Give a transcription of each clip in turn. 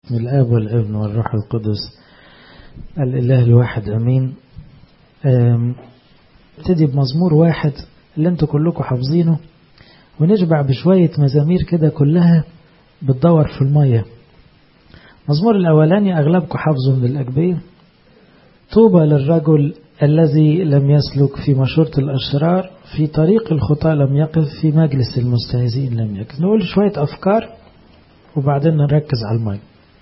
من الآب والابن والروح القدس الإله الواحد أمين ابتدي بمزمور واحد اللي انتوا كلكم حافظينه ونشبع بشوية مزامير كده كلها بتدور في المية مزمور الأولاني أغلبكم حافظه من الأجبية طوبى للرجل الذي لم يسلك في مشورة الأشرار في طريق الخطى لم يقف في مجلس المستهزئين لم يقف نقول شوية أفكار وبعدين نركز على المية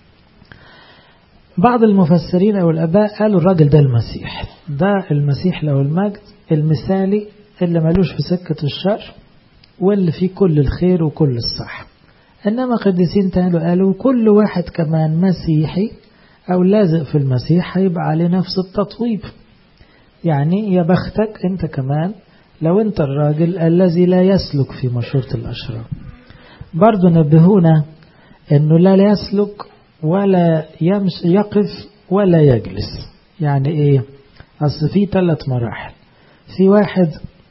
بعض المفسرين أو الأباء قالوا الراجل ده المسيح ده المسيح له المجد المثالي اللي ملوش في سكة الشر واللي فيه كل الخير وكل الصح إنما قديسين تاني قالوا كل واحد كمان مسيحي أو لازق في المسيح هيبقى عليه نفس التطويب يعني يا بختك أنت كمان لو أنت الراجل الذي لا يسلك في مشورة الأشرار برضو نبهونا أنه لا يسلك ولا يمشي يقف ولا يجلس يعني إيه أصل في ثلاث مراحل في واحد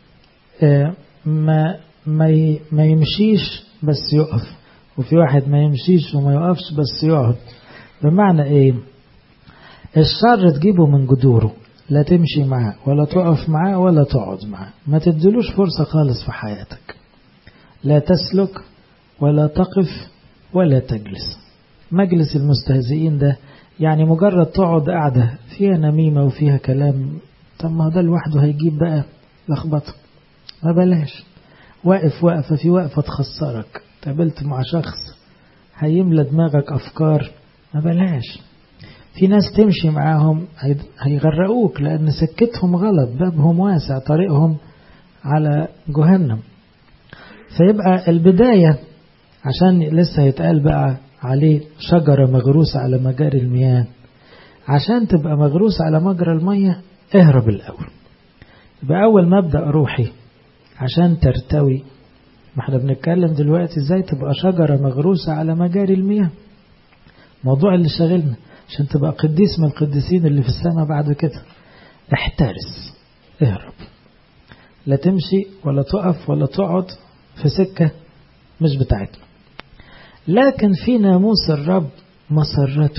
ما ما ما يمشيش بس يقف وفي واحد ما يمشيش وما يقفش بس يقعد بمعنى ايه الشر تجيبه من جذوره لا تمشي معاه ولا تقف معاه ولا تقعد معاه ما تدلوش فرصة خالص في حياتك لا تسلك ولا تقف ولا تجلس مجلس المستهزئين ده يعني مجرد تقعد قاعدة فيها نميمة وفيها كلام طب ما ده لوحده هيجيب بقى لخبطة ما بلاش واقف وقفة في وقفة تخسرك قابلت مع شخص هيملى دماغك أفكار ما بلاش في ناس تمشي معاهم هيغرقوك لأن سكتهم غلط بابهم واسع طريقهم على جهنم فيبقى البداية عشان لسه يتقال بقى عليه شجرة مغروسة على مجاري المياه عشان تبقى مغروسة على مجرى المية اهرب الأول يبقى أول مبدأ روحي عشان ترتوي ما احنا بنتكلم دلوقتي ازاي تبقى شجرة مغروسة على مجاري المياه موضوع اللي شاغلنا عشان تبقى قديس من القديسين اللي في السماء بعد كده احترس اهرب لا تمشي ولا تقف ولا تقعد في سكة مش بتاعتنا لكن في ناموس الرب مسرته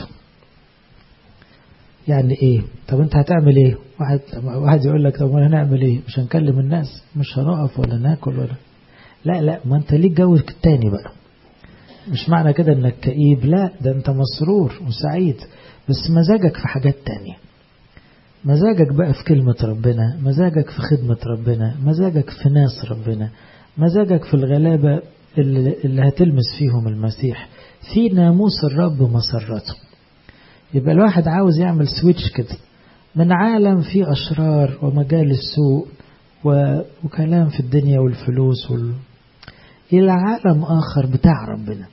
يعني ايه طب انت هتعمل ايه واحد واحد يقول لك طب هنعمل ايه مش هنكلم الناس مش هنقف ولا ناكل ولا لا لا ما انت ليك جو التاني بقى مش معنى كده انك كئيب لا ده انت مسرور وسعيد بس مزاجك في حاجات تانية مزاجك بقى في كلمة ربنا مزاجك في خدمة ربنا مزاجك في ناس ربنا مزاجك في الغلابة اللي, اللي هتلمس فيهم المسيح في ناموس الرب مسرته يبقى الواحد عاوز يعمل سويتش كده من عالم فيه أشرار ومجال السوء وكلام في الدنيا والفلوس وال... إلى عالم آخر بتاع ربنا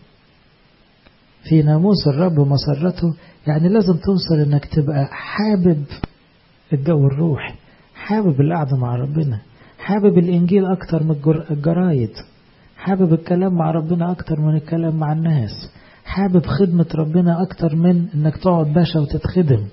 في ناموس الرب مسرته يعني لازم توصل انك تبقى حابب الجو الروحي حابب القعدة مع ربنا حابب الإنجيل أكتر من الجرايد حابب الكلام مع ربنا أكتر من الكلام مع الناس حابب خدمة ربنا أكتر من إنك تقعد باشا وتتخدم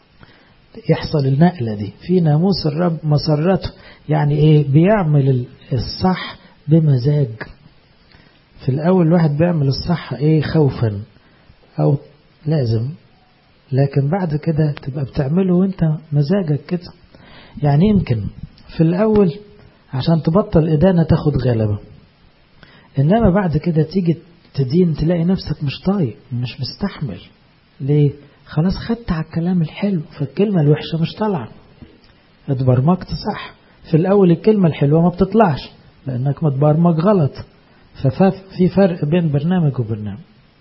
يحصل النقلة دي في ناموس الرب مسرته يعني إيه بيعمل الصح بمزاج في الأول الواحد بيعمل الصح إيه خوفا أو لازم لكن بعد كده تبقى بتعمله وانت مزاجك كده يعني يمكن في الأول عشان تبطل إدانة تاخد غلبة إنما بعد كده تيجي تدين تلاقي نفسك مش طايق مش مستحمل ليه خلاص خدت على الكلام الحلو فالكلمة الوحشة مش طالعة اتبرمجت صح في الأول الكلمة الحلوة ما بتطلعش لأنك متبرمج غلط ففي فرق بين برنامج وبرنامج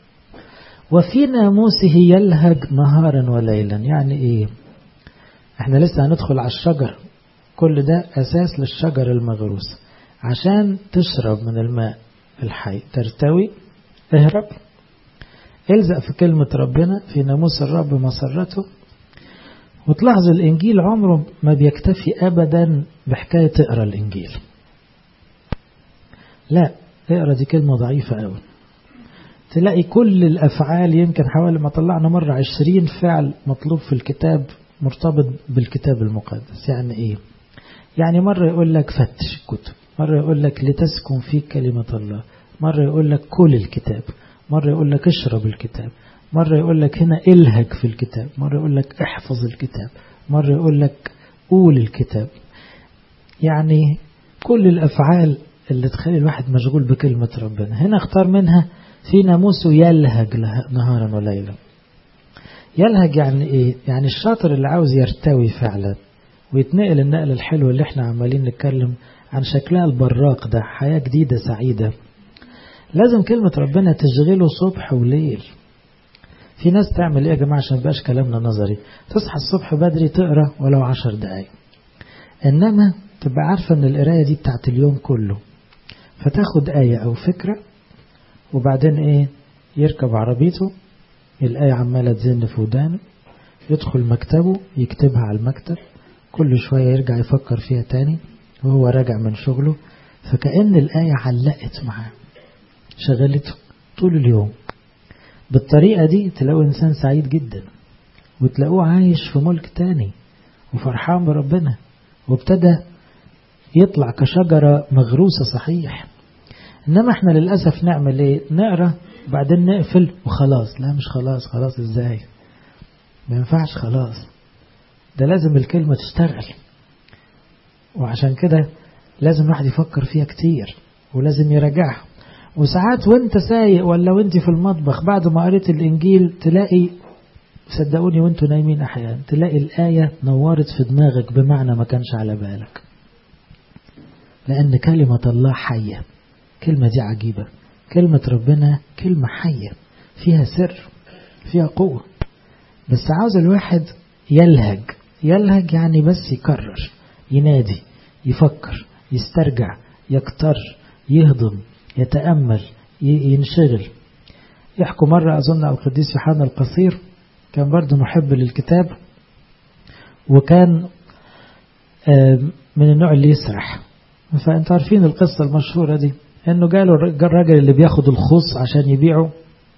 وفي ناموسه يلهج نهارا وليلا يعني ايه احنا لسه هندخل على الشجر كل ده اساس للشجر المغروس عشان تشرب من الماء الحي ترتوي اهرب الزق في كلمة ربنا في ناموس الرب مسرته وتلاحظ الإنجيل عمره ما بيكتفي أبدا بحكاية تقرأ الإنجيل لا اقرأ دي كلمة ضعيفة أوي تلاقي كل الأفعال يمكن حوالي ما طلعنا مرة عشرين فعل مطلوب في الكتاب مرتبط بالكتاب المقدس يعني إيه يعني مرة يقول لك فتش الكتب مرة يقول لك لتسكن فيك كلمة الله مرة يقول لك كل الكتاب مرة يقول لك اشرب الكتاب مرة يقول لك هنا الهج في الكتاب مرة يقول لك احفظ الكتاب مرة يقول لك قول الكتاب يعني كل الأفعال اللي تخلي الواحد مشغول بكلمة ربنا هنا اختار منها في ناموسه يلهج نهارا وليلا يلهج يعني ايه يعني الشاطر اللي عاوز يرتوي فعلا ويتنقل النقل الحلو اللي احنا عمالين نتكلم عن شكلها البراق ده حياة جديدة سعيدة لازم كلمة ربنا تشغله صبح وليل في ناس تعمل ايه يا جماعة عشان بقاش كلامنا نظري تصحى الصبح بدري تقرأ ولو عشر دقايق انما تبقى عارفة ان القراية دي بتاعت اليوم كله فتاخد آية او فكرة وبعدين ايه يركب عربيته الآية عمالة تزن في ودانه يدخل مكتبه يكتبها على المكتب كل شوية يرجع يفكر فيها تاني وهو راجع من شغله فكأن الآية علقت معاه شغلته طول اليوم بالطريقة دي تلاقوا إنسان سعيد جدا وتلاقوه عايش في ملك تاني وفرحان بربنا وابتدى يطلع كشجرة مغروسة صحيح إنما إحنا للأسف نعمل إيه نقرأ بعدين نقفل وخلاص لا مش خلاص خلاص إزاي ما ينفعش خلاص ده لازم الكلمة تشتغل وعشان كده لازم الواحد يفكر فيها كتير ولازم يراجعها وساعات وانت سايق ولا وانت في المطبخ بعد ما قريت الانجيل تلاقي صدقوني وانتوا نايمين احيانا تلاقي الآية نورت في دماغك بمعنى ما كانش على بالك لأن كلمة الله حية كلمة دي عجيبة كلمة ربنا كلمة حية فيها سر فيها قوة بس عاوز الواحد يلهج يلهج يعني بس يكرر ينادي يفكر يسترجع يكتر يهضم يتأمل ينشغل يحكوا مرة أظن القديس يوحنا القصير كان برضه محب للكتاب وكان من النوع اللي يسرح فأنتوا عارفين القصة المشهورة دي انه جاله الراجل اللي بياخد الخوص عشان يبيعه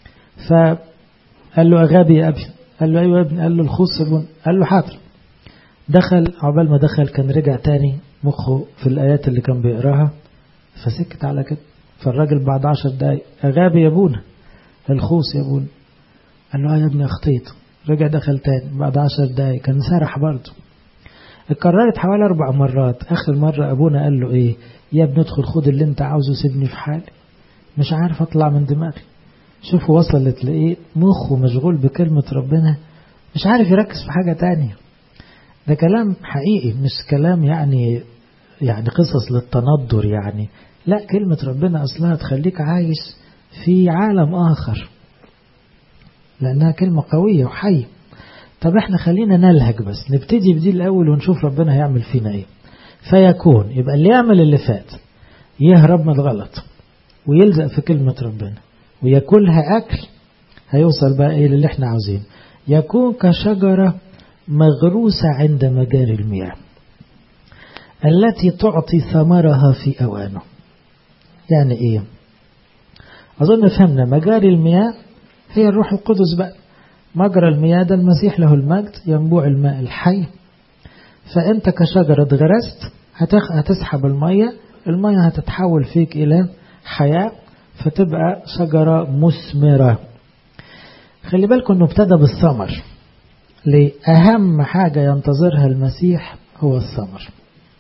فقال له غبي يا ابي قال له ايوه يا ابني قال له الخوص ابن قال له حاضر دخل عقبال ما دخل كان رجع تاني مخه في الايات اللي كان بيقراها فسكت على كده فالراجل بعد عشر دقايق غبي يا ابونا الخوص يا ابونا قال له اه يا ابني اخطيت رجع دخل تاني بعد عشر دقايق كان سرح برضه اتكررت حوالي أربع مرات آخر مرة أبونا قال له إيه يا ابني ادخل خد اللي أنت عاوزه سيبني في حالي مش عارف أطلع من دماغي شوفوا وصلت لإيه مخه مشغول بكلمة ربنا مش عارف يركز في حاجة تانية ده كلام حقيقي مش كلام يعني يعني قصص للتندر يعني لا كلمة ربنا أصلها تخليك عايش في عالم آخر لأنها كلمة قوية وحية طب احنا خلينا نلهج بس نبتدي بدي الأول ونشوف ربنا هيعمل فينا ايه فيكون يبقى اللي يعمل اللي فات يهرب من الغلط ويلزق في كلمة ربنا وياكلها أكل هيوصل بقى ايه للي احنا عاوزين يكون كشجرة مغروسة عند مجاري المياه التي تعطي ثمرها في أوانه يعني ايه أظن فهمنا مجاري المياه هي الروح القدس بقى مجرى المياه ده المسيح له المجد ينبوع الماء الحي فأنت كشجرة اتغرست هتسحب المية المية هتتحول فيك إلى حياة فتبقى شجرة مثمرة خلي بالكم أنه ابتدى بالثمر لأهم حاجة ينتظرها المسيح هو الثمر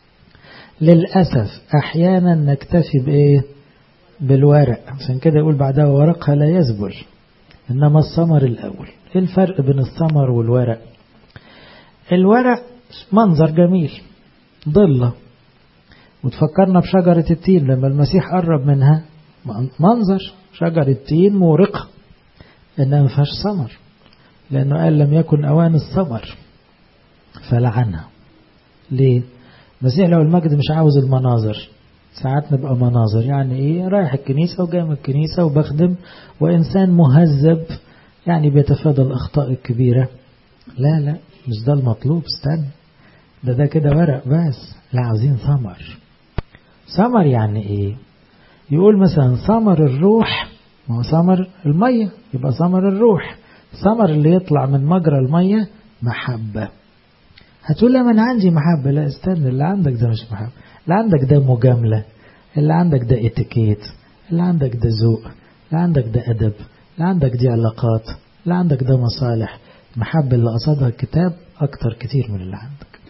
للأسف أحيانا نكتفي بإيه بالورق عشان كده يقول بعدها ورقها لا يزبل إنما الثمر الأول إيه الفرق بين الثمر والورق الورق منظر جميل ضلة وتفكرنا بشجرة التين لما المسيح قرب منها منظر شجرة تين مورقة إنها ما فيهاش ثمر لأنه قال لم يكن أوان الثمر فلعنها ليه؟ المسيح لو المجد مش عاوز المناظر ساعات نبقى مناظر يعني ايه رايح الكنيسة وجاي من الكنيسة وبخدم وإنسان مهذب يعني بيتفادى الأخطاء الكبيرة لا لا مش ده المطلوب استنى ده ده كده ورق بس لا عاوزين ثمر ثمر يعني ايه يقول مثلا ثمر الروح ما هو ثمر المية يبقى ثمر الروح ثمر اللي يطلع من مجرى المية محبة هتقول لي انا عندي محبة لا استنى اللي عندك ده مش محبة اللي عندك ده مجاملة اللي عندك ده اتيكيت اللي عندك ده ذوق اللي عندك ده أدب اللي عندك دي علاقات اللي عندك ده مصالح المحبة اللي قصدها الكتاب أكتر كتير من اللي عندك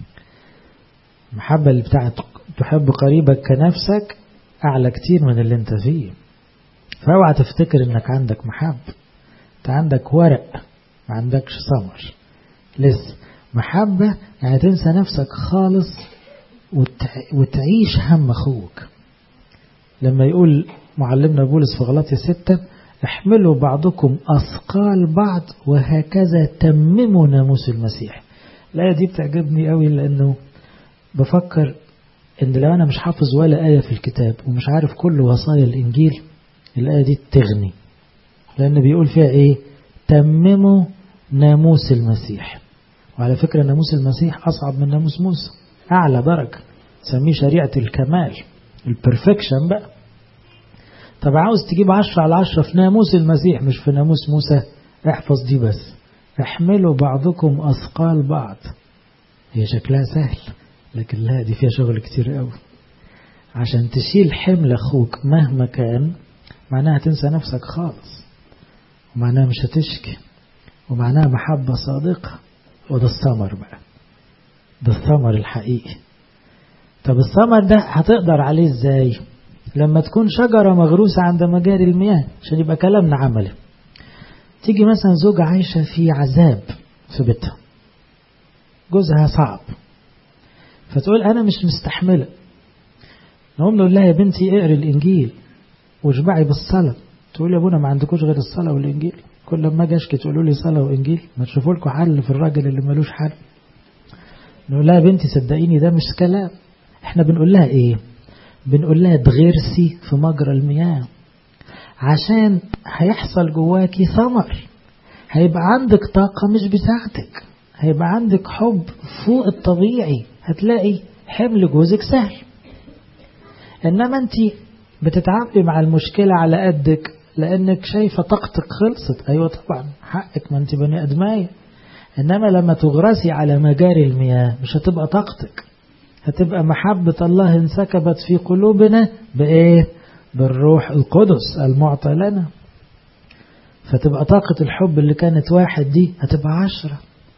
المحبة اللي بتاعت تحب قريبك كنفسك أعلى كتير من اللي انت فيه فاوعى تفتكر انك عندك محبة انت عندك ورق ما عندكش ثمر لسه محبة يعني تنسى نفسك خالص وتعيش هم أخوك لما يقول معلمنا بولس في غلطية ستة احملوا بعضكم أثقال بعض وهكذا تمموا ناموس المسيح الآية دي بتعجبني قوي لأنه بفكر إن لو أنا مش حافظ ولا آية في الكتاب ومش عارف كل وصايا الإنجيل الآية دي تغني لأن بيقول فيها إيه تمموا ناموس المسيح وعلى فكرة ناموس المسيح أصعب من ناموس موسى أعلى درجة سميه شريعة الكمال البرفكشن بقى طب عاوز تجيب عشرة على عشرة في ناموس المسيح مش في ناموس موسى احفظ دي بس احملوا بعضكم أثقال بعض هي شكلها سهل لكن لا دي فيها شغل كتير قوي عشان تشيل حمل أخوك مهما كان معناها تنسى نفسك خالص ومعناها مش هتشكي ومعناها محبة صادقة وده الثمر بقى ده الثمر الحقيقي طب الثمر ده هتقدر عليه ازاي لما تكون شجرة مغروسة عند مجاري المياه عشان يبقى كلامنا عملي تيجي مثلا زوجة عايشة في عذاب في بيتها جوزها صعب فتقول أنا مش مستحملة نقوم نقول لها يا بنتي اقري الإنجيل واشبعي بالصلاة تقول يا ابونا ما عندكوش غير الصلاة والإنجيل كل ما اجي اشكي تقولوا لي صلاة وإنجيل ما تشوفوا لكم حل في الراجل اللي ملوش حل نقول لها يا بنتي صدقيني ده مش كلام احنا بنقول لها ايه بنقول لها تغرسي في مجرى المياه عشان هيحصل جواكي ثمر هيبقى عندك طاقة مش بتاعتك هيبقى عندك حب فوق الطبيعي هتلاقي حمل جوزك سهل انما انت بتتعاملي مع المشكلة على قدك لانك شايفة طاقتك خلصت ايوه طبعا حقك ما انت بني ادماية انما لما تغرسي على مجاري المياه مش هتبقى طاقتك هتبقى محبة الله انسكبت في قلوبنا بإيه؟ بالروح القدس المعطى لنا فتبقى طاقة الحب اللي كانت واحد دي هتبقى عشرة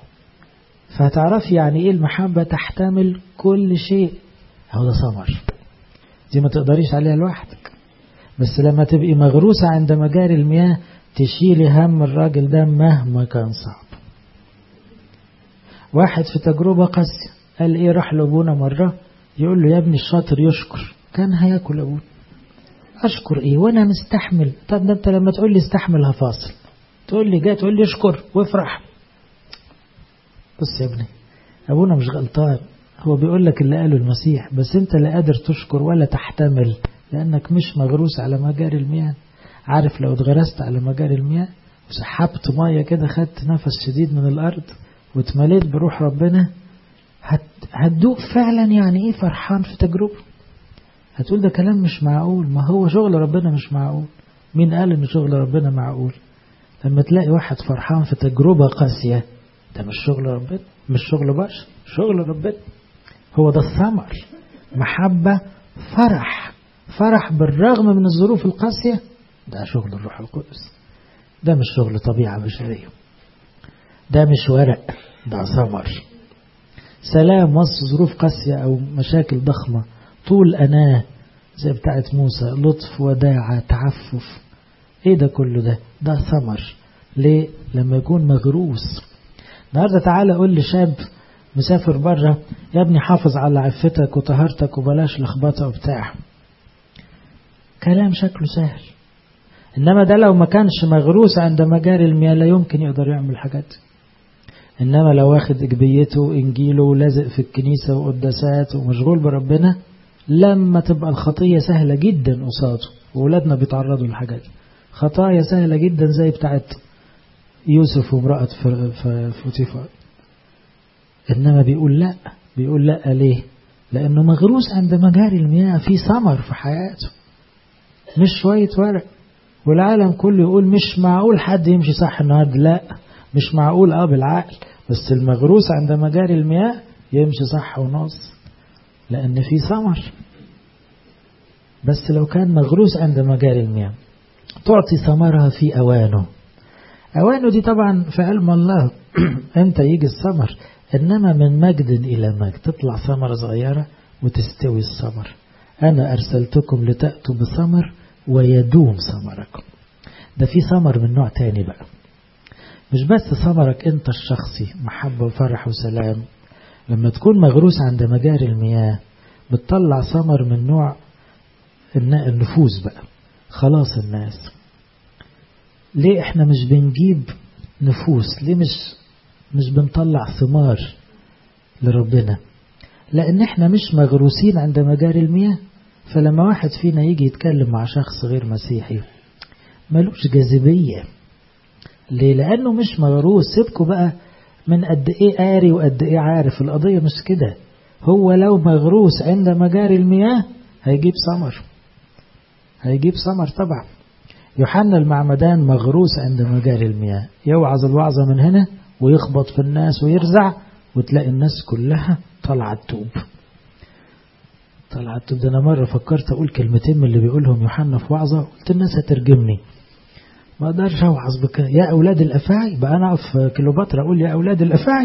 فهتعرفي يعني إيه المحبة تحتمل كل شيء هو ده ثمر دي ما تقدريش عليها لوحدك بس لما تبقي مغروسة عند مجاري المياه تشيلي هم الراجل ده مهما كان صعب واحد في تجربة قاسية قال ايه راح لابونا مرة يقول له يا ابني الشاطر يشكر كان هياكل ابونا اشكر ايه وانا مستحمل طب ده انت لما تقول لي استحمل هفاصل تقول لي جاي تقول لي اشكر وافرح بص يا ابني ابونا مش غلطان هو بيقول لك اللي قاله المسيح بس انت لا قادر تشكر ولا تحتمل لانك مش مغروس على مجاري المياه عارف لو اتغرست على مجاري المياه وسحبت ميه كده خدت نفس شديد من الارض واتمليت بروح ربنا هتدوق فعلا يعني ايه فرحان في تجربة هتقول ده كلام مش معقول ما هو شغل ربنا مش معقول مين قال ان شغل ربنا معقول لما تلاقي واحد فرحان في تجربة قاسية ده مش شغل ربنا مش شغل بشر شغل ربنا هو ده الثمر محبة فرح فرح بالرغم من الظروف القاسية ده شغل الروح القدس ده مش شغل طبيعة بشرية ده مش ورق ده ثمر سلام وسط ظروف قاسية أو مشاكل ضخمة طول أناه زي بتاعت موسى لطف وداعة تعفف ايه ده كله ده ده ثمر ليه لما يكون مغروس النهارده تعالى قول لشاب مسافر بره يا ابني حافظ على عفتك وطهارتك وبلاش لخبطه وبتاع كلام شكله سهل انما ده لو ما كانش مغروس عند مجاري المياه لا يمكن يقدر يعمل الحاجات دي إنما لو واخد إجبيته وإنجيله ولازق في الكنيسة وقداسات ومشغول بربنا لما تبقى الخطية سهلة جدا قصاده وولادنا بيتعرضوا للحاجات خطايا سهلة جدا زي بتاعت يوسف وامرأة فوتيفار إنما بيقول لا بيقول لا ليه لأنه مغروس عند مجاري المياه في ثمر في حياته مش شوية ورق والعالم كله يقول مش معقول حد يمشي صح النهارده لا مش معقول اه بالعقل بس المغروس عند مجاري المياه يمشي صح ونص لأن في ثمر بس لو كان مغروس عند مجاري المياه تعطي ثمرها في أوانه أوانه دي طبعا في علم الله امتى يجي الثمر إنما من مجد إلى مجد تطلع ثمرة صغيرة وتستوي الثمر أنا أرسلتكم لتأتوا بثمر ويدوم ثمركم ده في ثمر من نوع تاني بقى مش بس ثمرك انت الشخصي محبة وفرح وسلام لما تكون مغروس عند مجاري المياه بتطلع ثمر من نوع النفوس بقى خلاص الناس ليه احنا مش بنجيب نفوس ليه مش مش بنطلع ثمار لربنا لان احنا مش مغروسين عند مجاري المياه فلما واحد فينا يجي يتكلم مع شخص غير مسيحي ملوش جاذبية ليه لأنه مش مغروس سيبكوا بقى من قد إيه قاري وقد إيه عارف القضية مش كده هو لو مغروس عند مجاري المياه هيجيب ثمر هيجيب ثمر طبعا يوحنا المعمدان مغروس عند مجاري المياه يوعظ الوعظة من هنا ويخبط في الناس ويرزع وتلاقي الناس كلها طلعت توب طلعت توب ده أنا مرة فكرت أقول كلمتين من اللي بيقولهم يوحنا في وعظة قلت الناس هترجمني ما اقدرش اوعظ بك يا اولاد الافاعي بقى انا اقف كيلوباترا اقول يا اولاد الافاعي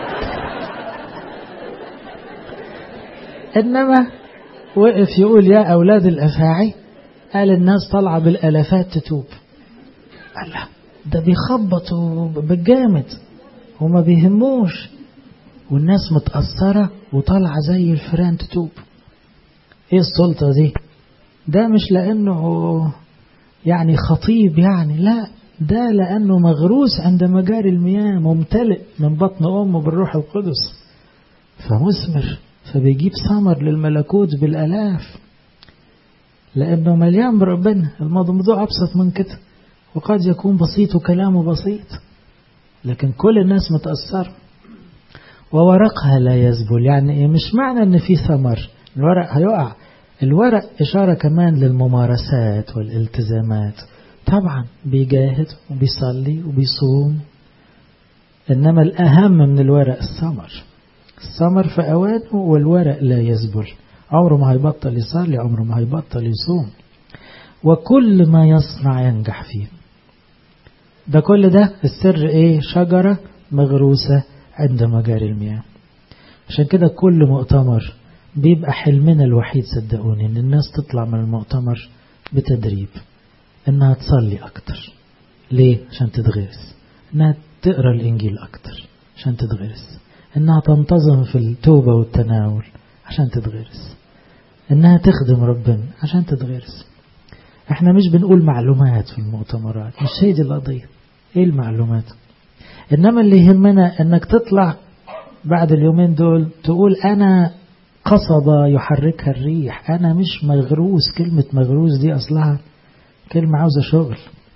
انما وقف يقول يا اولاد الافاعي قال الناس طالعه بالالافات تتوب الله ده بيخبطوا بالجامد وما بيهموش والناس متأثرة وطالعة زي الفيران تتوب ايه السلطة دي ده مش لانه يعني خطيب يعني لا ده لأنه مغروس عند مجاري المياه ممتلئ من بطن أمه بالروح القدس فمثمر فبيجيب ثمر للملكوت بالألاف لأنه مليان بربنا الموضوع أبسط من كده وقد يكون بسيط وكلامه بسيط لكن كل الناس متأثر وورقها لا يزبل يعني إيه مش معنى أن في ثمر الورق هيقع الورق إشارة كمان للممارسات والالتزامات طبعا بيجاهد وبيصلي وبيصوم إنما الأهم من الورق الثمر الثمر في أوانه والورق لا يزبل عمره ما هيبطل يصلي عمره ما هيبطل يصوم وكل ما يصنع ينجح فيه ده كل ده السر ايه شجرة مغروسة عند مجاري المياه عشان كده كل مؤتمر بيبقى حلمنا الوحيد صدقوني ان الناس تطلع من المؤتمر بتدريب انها تصلي اكتر ليه عشان تتغرس انها تقرا الانجيل اكتر عشان تتغرس انها تنتظم في التوبة والتناول عشان تتغرس انها تخدم ربنا عشان تتغرس احنا مش بنقول معلومات في المؤتمرات مش هي دي القضية ايه المعلومات انما اللي يهمنا انك تطلع بعد اليومين دول تقول انا قصبة يحركها الريح أنا مش مغروس كلمة مغروس دي أصلها كلمة عاوزة شغل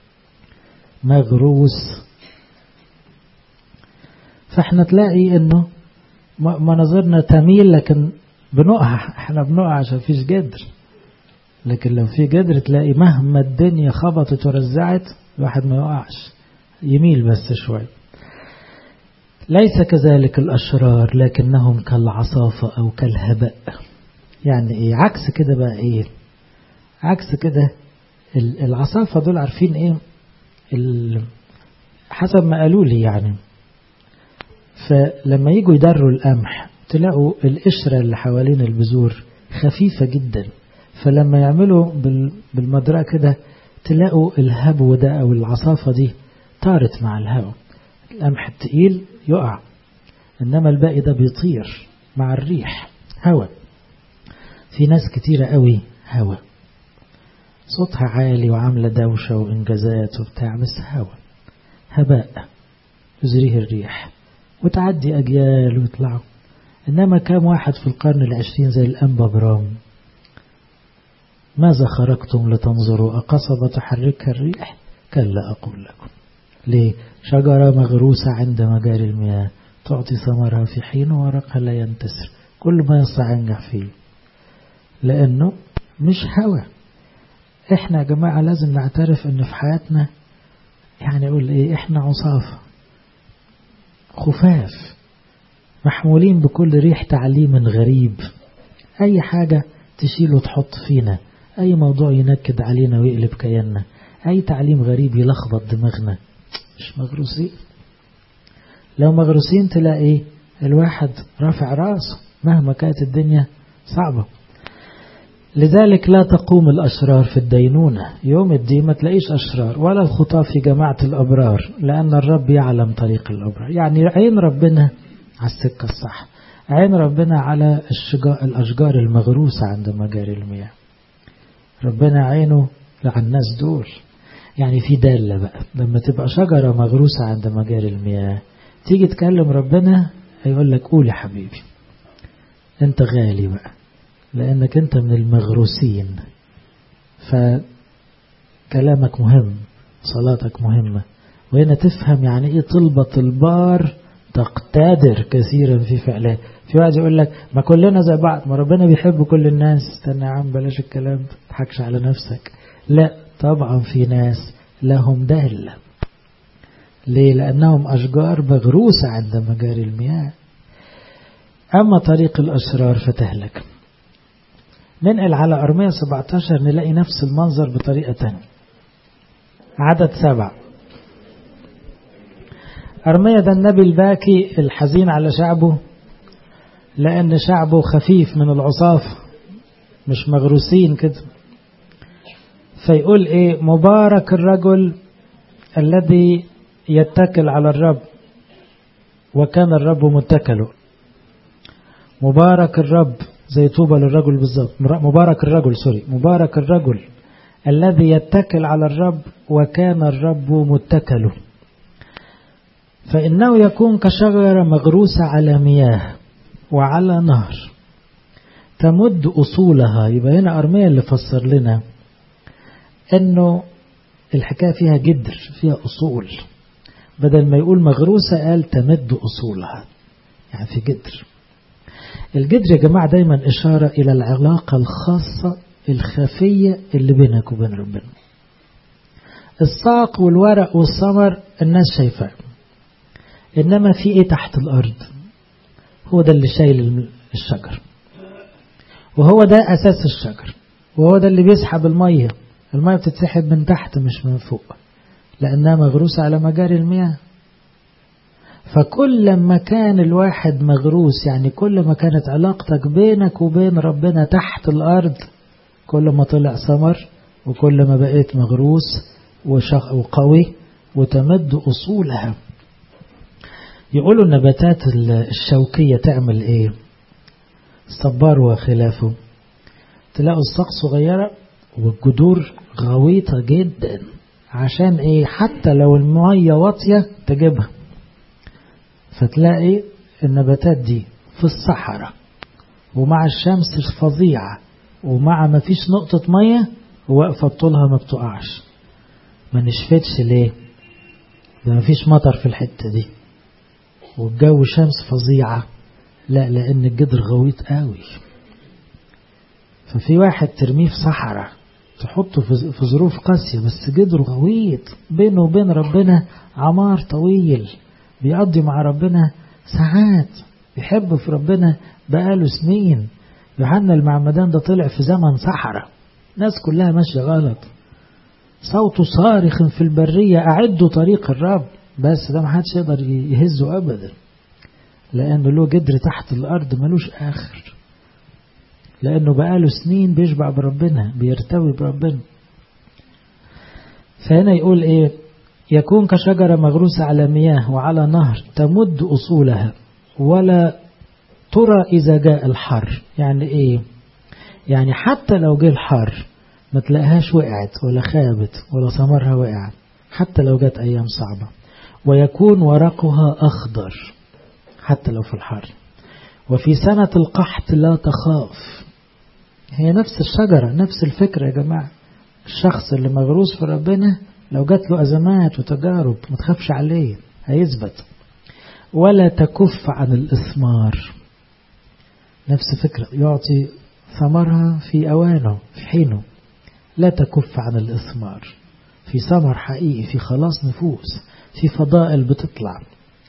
مغروس فاحنا تلاقي انه مناظرنا تميل لكن بنقع احنا بنقع عشان فيش جدر لكن لو في جدر تلاقي مهما الدنيا خبطت ورزعت الواحد ما يقعش يميل بس شوي ليس كذلك الأشرار لكنهم كالعصافة أو كالهباء يعني إيه عكس كده بقى إيه عكس كده العصافة دول عارفين إيه حسب ما قالوا لي يعني فلما يجوا يدروا القمح تلاقوا القشرة اللي حوالين البذور خفيفة جدا فلما يعملوا بالمدرقة كده تلاقوا الهبو ده أو العصافة دي طارت مع الهواء القمح التقيل يقع إنما الباقي ده بيطير مع الريح هوا في ناس كتيرة قوي هوا صوتها عالي وعاملة دوشة وإنجازات وبتاع بس هوا هباء يزريه الريح وتعدي أجيال ويطلعوا إنما كام واحد في القرن العشرين زي الأنبا برام ماذا خرجتم لتنظروا أقصبة تحركها الريح كلا أقول لكم ليه شجرة مغروسة عند مجاري المياه تعطي ثمرها في حين ورقها لا ينتسر كل ما يستطيع ينجح فيه لأنه مش هوى احنا يا جماعة لازم نعترف ان في حياتنا يعني اقول ايه احنا عصافة خفاف محمولين بكل ريح تعليم غريب اي حاجة تشيل وتحط فينا اي موضوع ينكد علينا ويقلب كياننا اي تعليم غريب يلخبط دماغنا مش مغروسين لو مغروسين تلاقي الواحد رافع راسه مهما كانت الدنيا صعبة لذلك لا تقوم الأشرار في الدينونة يوم الدين ما تلاقيش أشرار ولا الخطاة في جماعة الأبرار لأن الرب يعلم طريق الأبرار يعني عين ربنا على السكة الصح عين ربنا على الشجار الأشجار المغروسة عند مجاري المياه ربنا عينه على الناس دول يعني في دالة بقى لما تبقى شجرة مغروسة عند مجاري المياه تيجي تكلم ربنا هيقول لك قول يا حبيبي انت غالي بقى لانك انت من المغروسين فكلامك مهم صلاتك مهمة وهنا تفهم يعني ايه طلبة البار تقتدر كثيرا في فعلها في واحد يقول لك ما كلنا زي بعض ما ربنا بيحب كل الناس استنى يا عم بلاش الكلام ده تضحكش على نفسك لا طبعا في ناس لهم دالة ليه لأنهم أشجار مغروسة عند مجاري المياه أما طريق الأشرار فتهلك ننقل على أرمية 17 نلاقي نفس المنظر بطريقة تانية عدد سبع أرمية ده النبي الباكي الحزين على شعبه لأن شعبه خفيف من العصاف مش مغروسين كده فيقول إيه مبارك الرجل الذي يتكل على الرب وكان الرب متكله مبارك الرب زي طوبى للرجل بالظبط مبارك الرجل سوري مبارك الرجل الذي يتكل على الرب وكان الرب متكله فإنه يكون كشجرة مغروسة على مياه وعلى نهر تمد أصولها يبقى هنا أرمية اللي فسر لنا أنه الحكاية فيها جدر فيها أصول بدل ما يقول مغروسة قال تمد أصولها يعني في جدر الجدر يا جماعة دايما إشارة إلى العلاقة الخاصة الخفية اللي بينك وبين ربنا الساق والورق والثمر الناس شايفاه إنما في إيه تحت الأرض هو ده اللي شايل الشجر وهو ده أساس الشجر وهو ده اللي بيسحب المية المية بتتسحب من تحت مش من فوق لأنها مغروسة على مجاري المياه فكل ما كان الواحد مغروس يعني كل ما كانت علاقتك بينك وبين ربنا تحت الأرض كل ما طلع ثمر وكل ما بقيت مغروس وقوي وتمد أصولها يقولوا النباتات الشوكية تعمل ايه الصبار وخلافه تلاقوا الساق صغيرة والجذور غويطة جدا عشان ايه حتى لو المية واطية تجيبها فتلاقي النباتات دي في الصحراء ومع الشمس الفظيعة ومع ما فيش نقطة مية واقفة بطولها ما بتقعش ما نشفتش ليه ده ما فيش مطر في الحتة دي والجو شمس فظيعة لا لأن الجدر غويط قوي ففي واحد ترميه في صحراء تحطه في ظروف قاسية بس جدره غويط بينه وبين ربنا عمار طويل بيقضي مع ربنا ساعات بيحب في ربنا بقاله سنين يوحنا المعمدان ده طلع في زمن صحراء ناس كلها ماشية غلط صوته صارخ في البرية أعدوا طريق الرب بس ده محدش يقدر يهزه أبدا لأنه له جدر تحت الأرض ملوش آخر لأنه بقاله سنين بيشبع بربنا بيرتوي بربنا فهنا يقول إيه يكون كشجرة مغروسة على مياه وعلى نهر تمد أصولها ولا ترى إذا جاء الحر يعني إيه يعني حتى لو جه الحر ما تلاقيهاش وقعت ولا خابت ولا ثمرها وقع حتى لو جت أيام صعبة ويكون ورقها أخضر حتى لو في الحر وفي سنة القحط لا تخاف هي نفس الشجرة نفس الفكرة يا جماعة الشخص اللي مغروس في ربنا لو جات له أزمات وتجارب ما تخافش عليه هيثبت ولا تكف عن الإثمار نفس فكرة يعطي ثمرها في أوانه في حينه لا تكف عن الإثمار في ثمر حقيقي في خلاص نفوس في فضائل بتطلع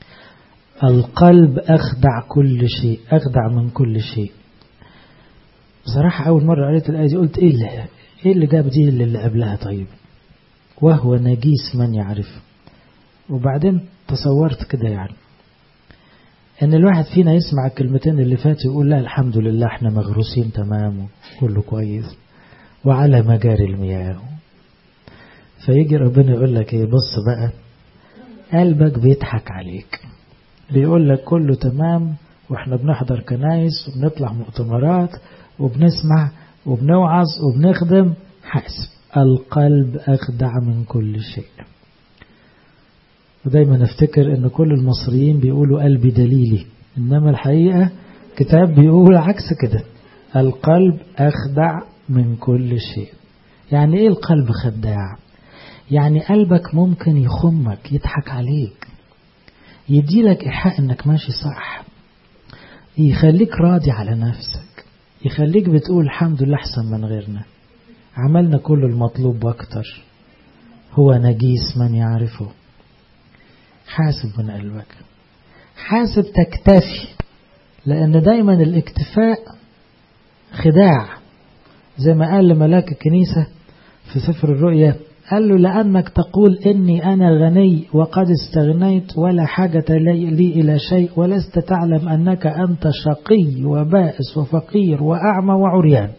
القلب أخدع كل شيء أخدع من كل شيء بصراحة أول مرة قريت الآية دي قلت إيه اللي, إيه اللي جاب دي اللي قبلها طيب وهو نجيس من يعرف وبعدين تصورت كده يعني ان الواحد فينا يسمع الكلمتين اللي فاتوا يقول لا الحمد لله احنا مغروسين تمام وكله كويس وعلى مجاري المياه فيجي ربنا يقول لك ايه بص بقى قلبك بيضحك عليك بيقول لك كله تمام واحنا بنحضر كنايس وبنطلع مؤتمرات وبنسمع وبنوعظ وبنخدم حاسب القلب أخدع من كل شيء ودايما افتكر ان كل المصريين بيقولوا قلبي دليلي انما الحقيقة كتاب بيقول عكس كده القلب أخدع من كل شيء يعني ايه القلب خداع يعني قلبك ممكن يخمك يضحك عليك يديلك إيحاء انك ماشي صح يخليك راضي على نفسك يخليك بتقول الحمد لله احسن من غيرنا عملنا كل المطلوب واكتر هو نجيس من يعرفه حاسب من قلبك حاسب تكتفي لأن دايما الاكتفاء خداع زي ما قال لملاك الكنيسة في سفر الرؤيا قال له لأنك تقول إني أنا غني وقد استغنيت ولا حاجة لي, لي إلى شيء ولست تعلم أنك أنت شقي وبائس وفقير وأعمى وعريان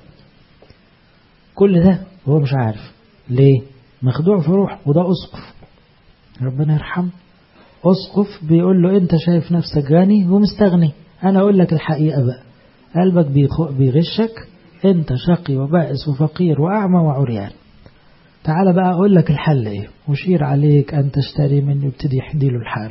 كل ده هو مش عارف ليه مخدوع في روح وده أسقف ربنا يرحمه أسقف بيقول له أنت شايف نفسك غني ومستغني أنا أقول لك الحقيقة بقى قلبك بيغشك أنت شقي وبائس وفقير وأعمى وعريان تعال بقى أقول لك الحل إيه وشير عليك أن تشتري مني وابتدي يحدي له الحال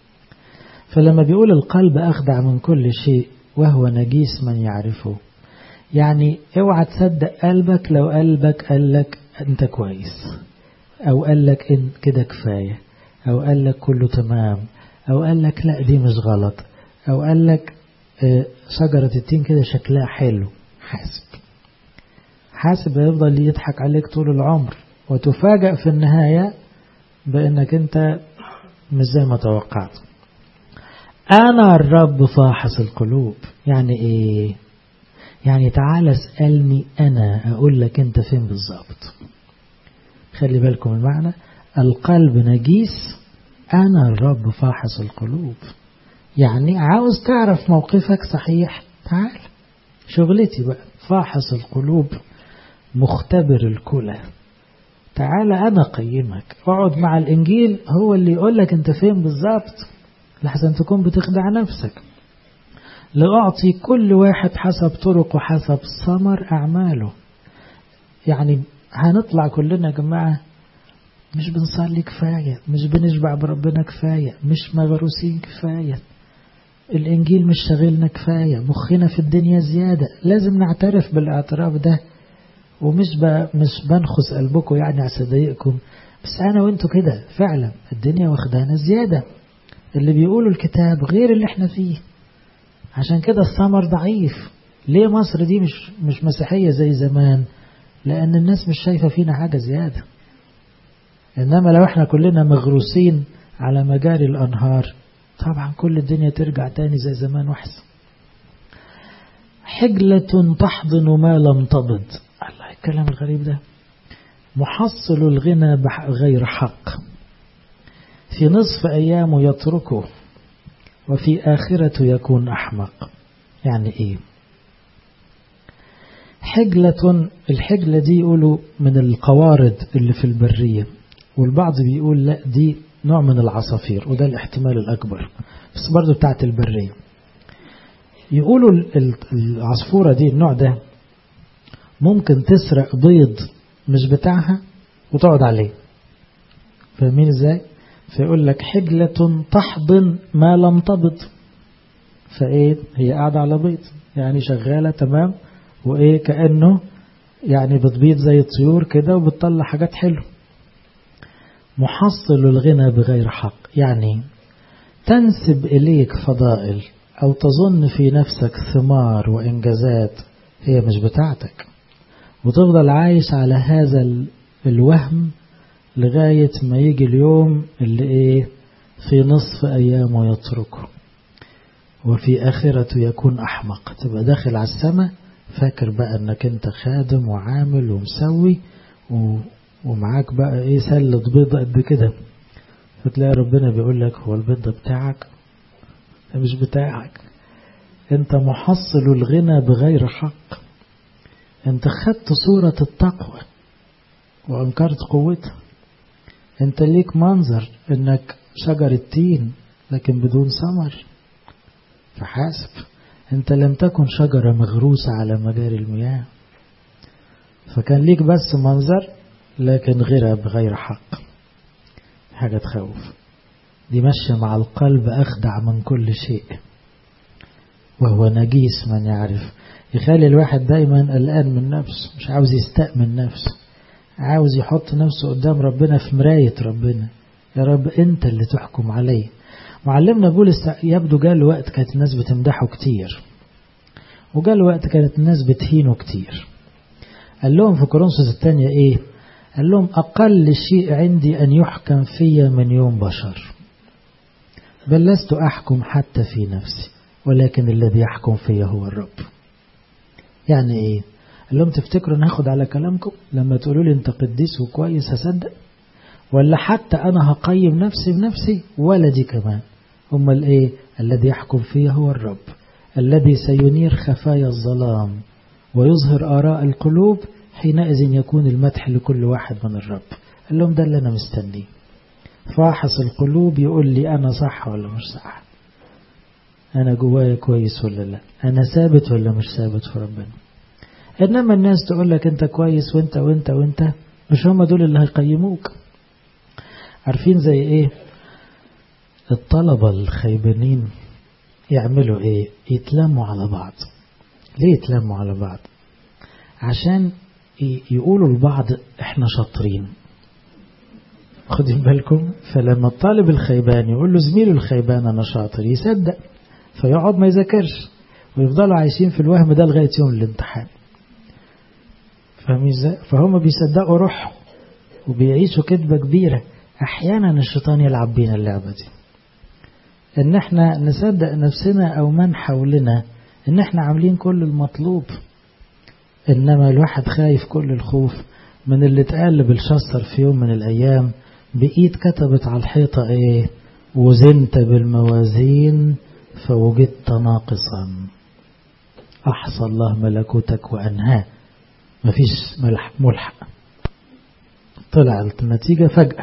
فلما بيقول القلب أخدع من كل شيء وهو نجيس من يعرفه يعني اوعى تصدق قلبك لو قلبك قال لك أنت كويس أو قال لك إن كده كفاية أو قال لك كله تمام أو قال لك لا دي مش غلط أو قال لك شجرة التين كده شكلها حلو حاسب حاسب يفضل يضحك عليك طول العمر وتفاجأ في النهاية بأنك أنت مش زي ما توقعت أنا الرب فاحص القلوب يعني إيه يعني تعال اسألني أنا أقول لك أنت فين بالظبط خلي بالكم المعنى القلب نجيس أنا الرب فاحص القلوب يعني عاوز تعرف موقفك صحيح تعال شغلتي بقى فاحص القلوب مختبر الكلى تعال أنا قيمك اقعد مع الإنجيل هو اللي يقول لك أنت فين بالظبط لحسن تكون بتخدع نفسك لأعطي كل واحد حسب طرق وحسب ثمر أعماله يعني هنطلع كلنا يا جماعة مش بنصلي كفاية مش بنشبع بربنا كفاية مش مغروسين كفاية الإنجيل مش شاغلنا كفاية مخنا في الدنيا زيادة لازم نعترف بالاعتراف ده ومش ب... مش بنخس قلبكم يعني عشان اضايقكم بس أنا وانتوا كده فعلا الدنيا واخدانا زيادة اللي بيقولوا الكتاب غير اللي احنا فيه عشان كده الثمر ضعيف ليه مصر دي مش مش مسيحية زي زمان لأن الناس مش شايفة فينا حاجة زيادة إنما لو احنا كلنا مغروسين على مجاري الأنهار طبعا كل الدنيا ترجع تاني زي زمان وحسن حجلة تحضن ما لم تبض الله الكلام الغريب ده محصل الغنى غير حق في نصف أيامه يتركه وفي آخرته يكون أحمق يعني إيه حجلة الحجلة دي يقولوا من القوارض اللي في البرية والبعض بيقول لا دي نوع من العصافير وده الاحتمال الأكبر بس برضو بتاعت البرية يقولوا العصفورة دي النوع ده ممكن تسرق بيض مش بتاعها وتقعد عليه فاهمين ازاي فيقول لك حجلة تحضن ما لم تبض فايه هي قاعدة على بيض يعني شغالة تمام وايه كأنه يعني بتبيض زي الطيور كده وبتطلع حاجات حلوه محصل الغنى بغير حق يعني تنسب إليك فضائل أو تظن في نفسك ثمار وإنجازات هي مش بتاعتك وتفضل عايش على هذا الوهم لغاية ما يجي اليوم اللي إيه في نصف أيامه يتركه وفي آخرته يكون أحمق تبقى داخل على السماء فاكر بقى أنك أنت خادم وعامل ومسوي و ومعاك بقى ايه سلة بيضة قد كده فتلاقي ربنا بيقول لك هو البيت ده بتاعك ده مش بتاعك انت محصل الغنى بغير حق انت خدت صورة التقوى وانكرت قوتها انت ليك منظر انك شجر التين لكن بدون ثمر فحاسب انت لم تكن شجرة مغروسة على مجاري المياه فكان ليك بس منظر لكن غيرها بغير حق حاجة تخوف دي ماشية مع القلب أخدع من كل شيء وهو نجيس من يعرف يخلي الواحد دايما قلقان من نفسه مش عاوز يستأمن نفسه عاوز يحط نفسه قدام ربنا في مراية ربنا يا رب انت اللي تحكم عليه معلمنا بولس يبدو جاء وقت كانت الناس بتمدحه كتير وجاء وقت كانت الناس بتهينه كتير قال لهم في كورنثوس الثانية ايه قال لهم أقل شيء عندي أن يحكم في من يوم بشر بل لست أحكم حتى في نفسي ولكن الذي يحكم في هو الرب يعني ايه قال لهم تفتكروا ناخد على كلامكم لما تقولوا لي انت قديس وكويس هصدق ولا حتى انا هقيم نفسي بنفسي ولا دي كمان امال ايه الذي يحكم في هو الرب الذي سينير خفايا الظلام ويظهر آراء القلوب حينئذ يكون المدح لكل واحد من الرب قال لهم ده اللي أنا مستنيه فاحص القلوب يقول لي أنا صح ولا مش صح أنا جوايا كويس ولا لا أنا ثابت ولا مش ثابت في ربنا إنما الناس تقول لك أنت كويس وأنت وأنت وأنت مش هم دول اللي هيقيموك عارفين زي إيه الطلبة الخيبانين يعملوا إيه يتلموا على بعض ليه يتلموا على بعض عشان يقولوا لبعض احنا شاطرين خدين بالكم فلما الطالب الخيبان يقول له زميله الخيبان انا شاطر يصدق فيقعد ما يذاكرش ويفضلوا عايشين في الوهم ده لغايه يوم الامتحان فاهمين ازاي فهم بيصدقوا روحهم وبيعيشوا كذبه كبيره احيانا الشيطان يلعب بينا اللعبه دي ان احنا نصدق نفسنا او من حولنا ان احنا عاملين كل المطلوب انما الواحد خايف كل الخوف من اللي اتقال بالشصر في يوم من الايام بايد كتبت على الحيطة ايه وزنت بالموازين فوجدت ناقصا احصى الله ملكوتك وانهاه مفيش ملح ملحق طلعت النتيجة فجأة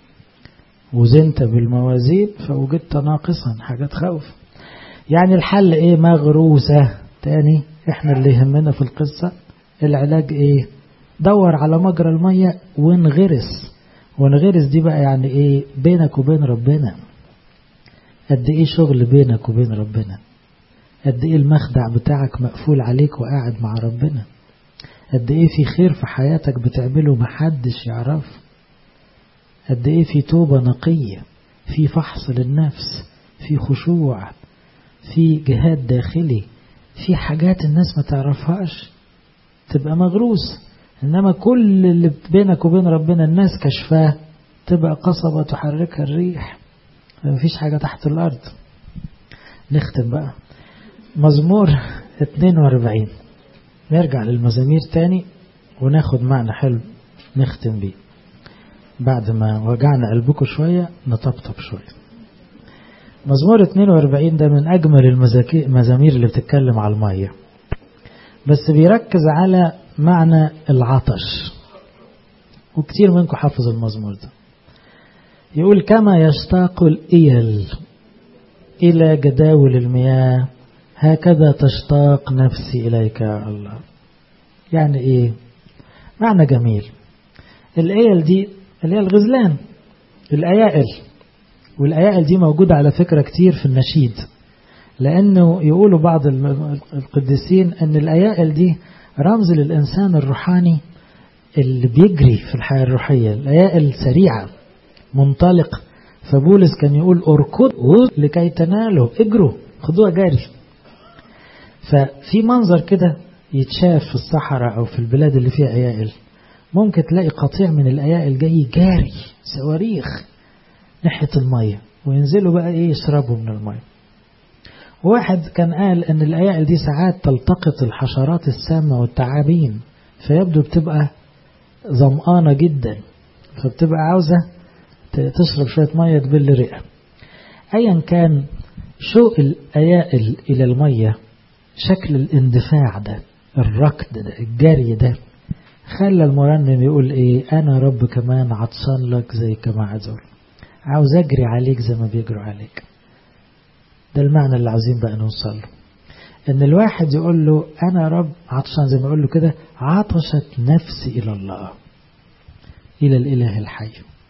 وزنت بالموازين فوجدت ناقصا حاجة تخوف يعني الحل ايه مغروسة تاني احنا اللي يهمنا في القصة العلاج ايه دور على مجرى المية وانغرس وانغرس دي بقى يعني ايه بينك وبين ربنا قد ايه شغل بينك وبين ربنا قد ايه المخدع بتاعك مقفول عليك وقاعد مع ربنا قد ايه في خير في حياتك بتعمله محدش يعرف قد ايه في توبة نقية في فحص للنفس في خشوع في جهاد داخلي في حاجات الناس ما تعرفهاش تبقى مغروس إنما كل اللي بينك وبين ربنا الناس كشفاه تبقى قصبة تحركها الريح مفيش حاجة تحت الأرض نختم بقى مزمور 42 نرجع للمزامير تاني وناخد معنى حلو نختم بيه بعد ما وجعنا قلبكم شوية نطبطب شوية مزمور 42 ده من أجمل المزامير اللي بتتكلم على المية بس بيركز على معنى العطش وكتير منكم حافظ المزمور ده يقول كما يشتاق الإيل إلى جداول المياه هكذا تشتاق نفسي إليك يا الله يعني إيه معنى جميل الإيل دي اللي هي الغزلان الأيائل والأيائل دي موجودة على فكرة كتير في النشيد لأنه يقولوا بعض القديسين أن الأيائل دي رمز للإنسان الروحاني اللي بيجري في الحياة الروحية الأيائل سريعة منطلق فبولس كان يقول اركضوا لكي تنالوا اجروا خدوها جاري ففي منظر كده يتشاف في الصحراء أو في البلاد اللي فيها أيائل ممكن تلاقي قطيع من الأيائل جاي جاري صواريخ ناحية المية وينزلوا بقى ايه يشربوا من المية واحد كان قال ان الايائل دي ساعات تلتقط الحشرات السامة والتعابين فيبدو بتبقى ظمآنة جدا فبتبقى عاوزة تشرب شوية مية تبل رئة أيا كان شوق الأيائل إلى المية شكل الاندفاع ده الركض ده الجري ده خلى المرنم يقول ايه انا رب كمان عطشان لك زي كما عذر عاوز اجري عليك زي ما بيجروا عليك ده المعنى اللي عاوزين بقى نوصل له ان الواحد يقول له انا رب عطشان زي ما يقول له كده عطشت نفسي الى الله الى الاله الحي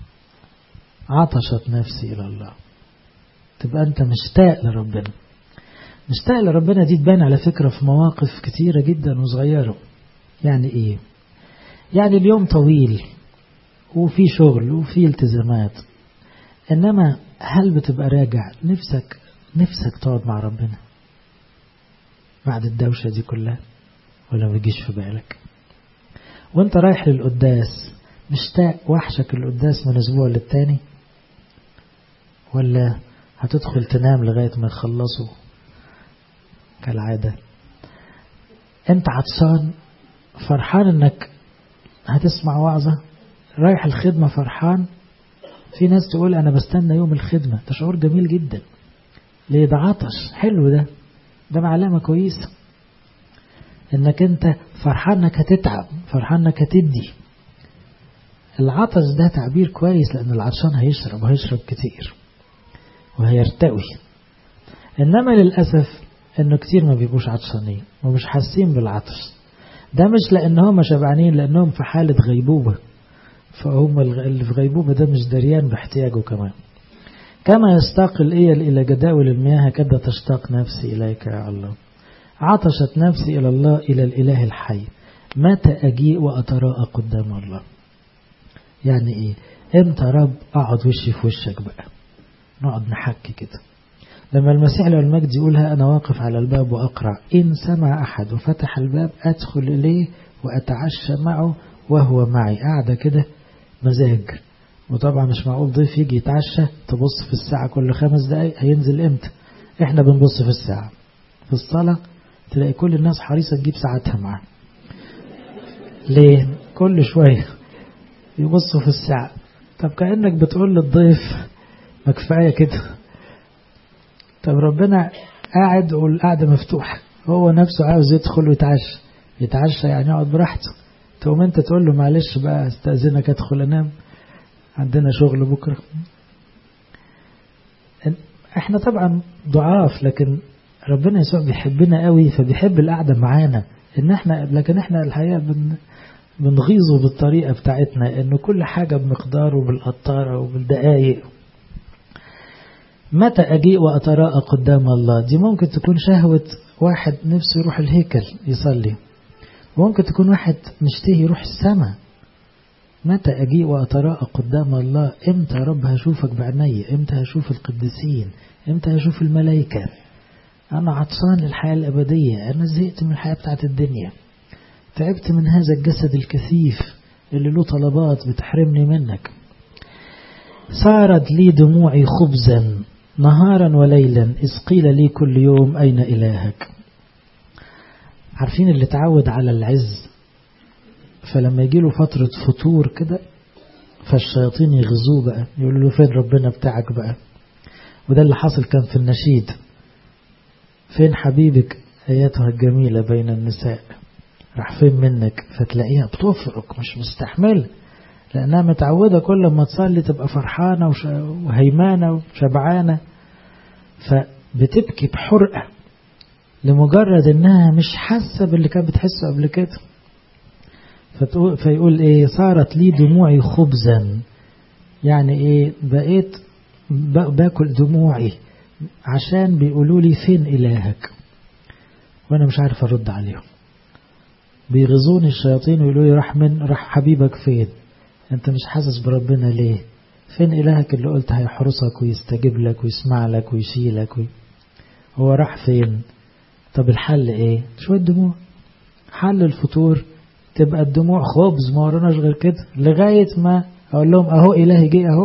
عطشت نفسي الى الله تبقى انت مشتاق لربنا مشتاق لربنا دي تبان على فكرة في مواقف كتيرة جدا وصغيرة يعني ايه يعني اليوم طويل وفي شغل وفي التزامات انما هل بتبقى راجع نفسك نفسك تقعد مع ربنا بعد الدوشة دي كلها ولا ما بيجيش في بالك وانت رايح للقداس مشتاق وحشك القداس من اسبوع للتاني ولا هتدخل تنام لغاية ما يخلصوا كالعادة انت عطسان فرحان انك هتسمع وعظة رايح الخدمة فرحان في ناس تقول انا بستنى يوم الخدمة ده شعور جميل جدا ليه ده عطش حلو ده ده معلمة كويسة انك انت فرحان انك هتتعب فرحان انك هتدي العطش ده تعبير كويس لان العطشان هيشرب وهيشرب كتير وهيرتوي انما للأسف انه كتير ما بيبقوش عطشانين ومش حاسين بالعطش ده مش لان هم شبعانين لانهم في حالة غيبوبة فهم اللي في غيبوبة ده مش دريان باحتياجه كمان كما يشتاق الإيل إلى جداول المياه كذا تشتاق نفسي إليك يا الله عطشت نفسي إلى الله إلى الإله الحي متى أجيء وأتراءى قدام الله يعني إيه إمتى رب أقعد وشي في وشك بقى نقعد نحكي كده لما المسيح له المجد يقولها أنا واقف على الباب وأقرع إن سمع أحد وفتح الباب أدخل إليه وأتعشى معه وهو معي قاعدة كده مزاج وطبعا مش معقول ضيف يجي يتعشى تبص في الساعة كل خمس دقايق هينزل امتى احنا بنبص في الساعة في الصلاة تلاقي كل الناس حريصة تجيب ساعتها معاه ليه كل شوية يبصوا في الساعة طب كأنك بتقول للضيف ما كفاية كده طب ربنا قاعد والقعدة مفتوحة هو نفسه عاوز يدخل ويتعشى يتعشى يعني يقعد براحته تقوم انت تقول له معلش بقى استأذنك ادخل انام عندنا شغل بكرة احنا طبعا ضعاف لكن ربنا يسوع بيحبنا قوي فبيحب القعدة معانا ان احنا لكن احنا الحقيقة بن بنغيظه بالطريقة بتاعتنا انه كل حاجة بمقدار وبالقطارة وبالدقايق متى أجيء وأتراءى قدام الله دي ممكن تكون شهوة واحد نفسه يروح الهيكل يصلي وممكن تكون واحد مشتهي يروح السماء متى أجيء وأتراءى قدام الله إمتى يا رب هشوفك بعيني إمتى هشوف القديسين إمتى هشوف الملائكة أنا عطشان للحياة الأبدية أنا زهقت من الحياة بتاعت الدنيا تعبت من هذا الجسد الكثيف اللي له طلبات بتحرمني منك صارت لي دموعي خبزا نهارا وليلا إذ قيل لي كل يوم أين إلهك عارفين اللي تعود على العز فلما يجي له فترة فطور كده فالشياطين يغزوه بقى يقولوا له فين ربنا بتاعك بقى وده اللي حصل كان في النشيد فين حبيبك اياتها الجميلة بين النساء راح فين منك فتلاقيها بتفرق مش مستحملة لأنها متعودة كل ما تصلي تبقى فرحانة وهيمانة وشبعانة فبتبكي بحرقة لمجرد انها مش حاسة باللي كانت بتحسه قبل كده فيقول ايه صارت لي دموعي خبزا يعني ايه بقيت باكل دموعي عشان بيقولوا لي فين إلهك وانا مش عارف ارد عليهم بيغزوني الشياطين ويقولوا لي راح من راح حبيبك فين انت مش حاسس بربنا ليه فين إلهك اللي قلت هيحرسك ويستجيب لك ويسمع لك ويشيلك وي... هو راح فين طب الحل ايه شوية دموع حل الفطور تبقى الدموع خبز ما وراناش غير كده لغاية ما أقول لهم أهو إلهي جه أهو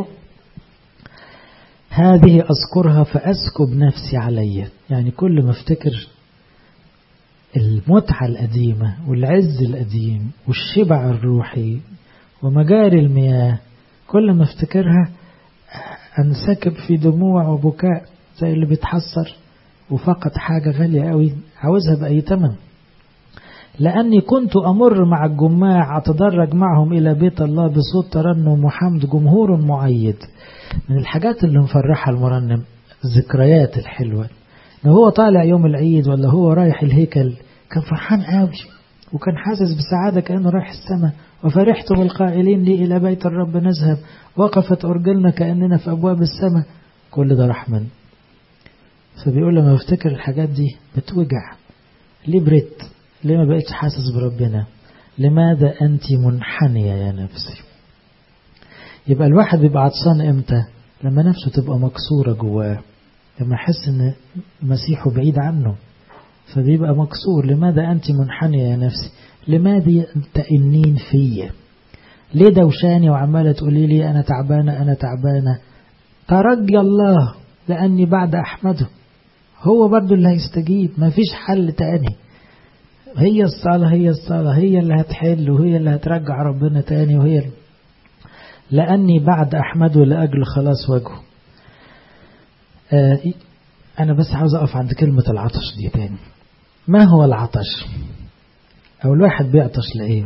هذه أذكرها فأسكب نفسي علي يعني كل ما افتكر المتعة القديمة والعز القديم والشبع الروحي ومجاري المياه كل ما افتكرها أنسكب في دموع وبكاء زي اللي بيتحسر وفقد حاجة غالية قوي عاوزها بأي تمن لأني كنت أمر مع الجماع أتدرج معهم إلى بيت الله بصوت ترنم وحمد جمهور معيد من الحاجات اللي مفرحة المرنم الذكريات الحلوة لو هو طالع يوم العيد ولا هو رايح الهيكل كان فرحان قوي وكان حاسس بسعادة كأنه رايح السماء وفرحت بالقائلين لي إلى بيت الرب نذهب وقفت أرجلنا كأننا في أبواب السماء كل ده رحمن فبيقول لما افتكر الحاجات دي بتوجع ليه بريت ليه ما بقتش حاسس بربنا لماذا أنت منحنية يا نفسي يبقى الواحد بيبقى عطشان امتى لما نفسه تبقى مكسورة جواه لما يحس ان مسيحه بعيد عنه فبيبقى مكسور لماذا أنت منحنية يا نفسي لماذا تئنين فيا ليه دوشاني وعمالة تقولي لي أنا تعبانة أنا تعبانة ترجي الله لأني بعد أحمده هو برضو اللي هيستجيب ما فيش حل تاني هي الصلاة هي الصلاة هي اللي هتحل وهي اللي هترجع ربنا تاني وهي اللي لأني بعد أحمده لأجل خلاص وجهه آه أنا بس عاوز أقف عند كلمة العطش دي تاني ما هو العطش أو الواحد بيعطش لإيه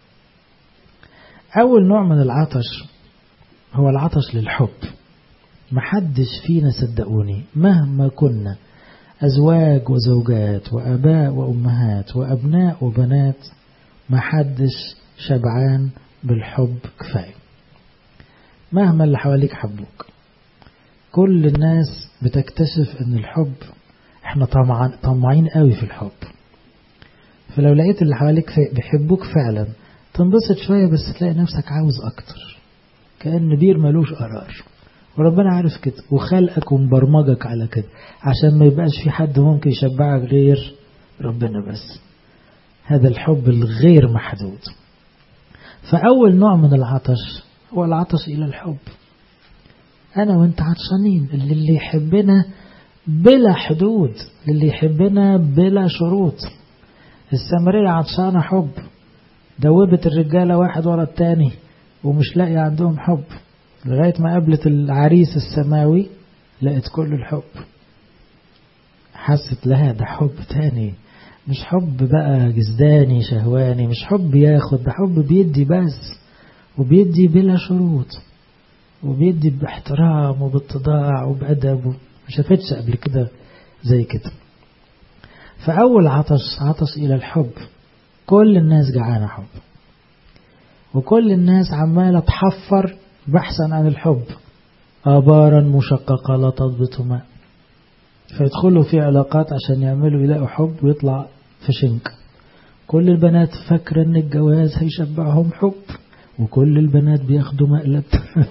أول نوع من العطش هو العطش للحب محدش فينا صدقوني مهما كنا أزواج وزوجات وأباء وأمهات وأبناء وبنات محدش شبعان بالحب كفاية مهما اللي حواليك حبوك كل الناس بتكتشف ان الحب احنا طمعين قوي في الحب فلو لقيت اللي حواليك بيحبوك فعلا تنبسط شوية بس تلاقي نفسك عاوز اكتر كأن بير ملوش قرار وربنا عارف كده وخلقك ومبرمجك على كده عشان ما يبقاش في حد ممكن يشبعك غير ربنا بس هذا الحب الغير محدود فأول نوع من العطش هو العطش إلى الحب أنا وأنت عطشانين اللي, اللي يحبنا بلا حدود اللي يحبنا بلا شروط السامرية عطشانة حب دوبت الرجالة واحد ورا التاني ومش لاقي عندهم حب لغاية ما قابلت العريس السماوي لقت كل الحب حست لها ده حب تاني مش حب بقى جزداني شهواني مش حب ياخد ده حب بيدي بس وبيدي بلا شروط وبيدي باحترام وباتضاع وبأدب ما شافتش قبل كده زي كده فأول عطش عطش إلى الحب كل الناس جعانة حب وكل الناس عمالة تحفر بحثا عن الحب آبارا مشققة لا تضبط ماء فيدخلوا في علاقات عشان يعملوا يلاقوا حب ويطلع في شنك كل البنات فاكرة ان الجواز هيشبعهم حب وكل البنات بياخدوا مقلب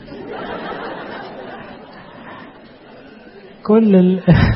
كل ال...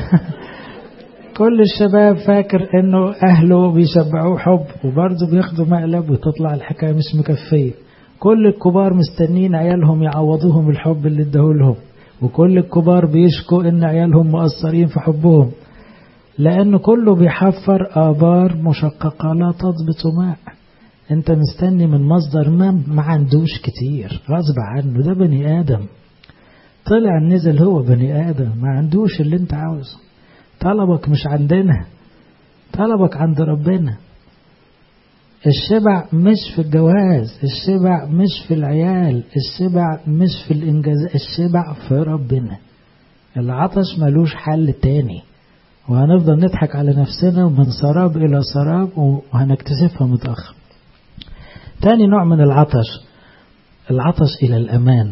كل الشباب فاكر انه اهله بيشبعوه حب وبرضه بياخدوا مقلب وتطلع الحكايه مش مكفيه كل الكبار مستنين عيالهم يعوضوهم الحب اللي اداهولهم وكل الكبار بيشكوا ان عيالهم مقصرين في حبهم لأنه كله بيحفر آبار مشققة لا تضبط ماء انت مستني من مصدر ما ما عندوش كتير غصب عنه ده بني آدم طلع نزل هو بني آدم ما عندوش اللي انت عاوزه طلبك مش عندنا طلبك عند ربنا الشبع مش في الجواز الشبع مش في العيال الشبع مش في الإنجاز الشبع في ربنا العطش ملوش حل تاني وهنفضل نضحك على نفسنا ومن سراب إلى سراب وهنكتشفها متأخر تاني نوع من العطش العطش إلى الأمان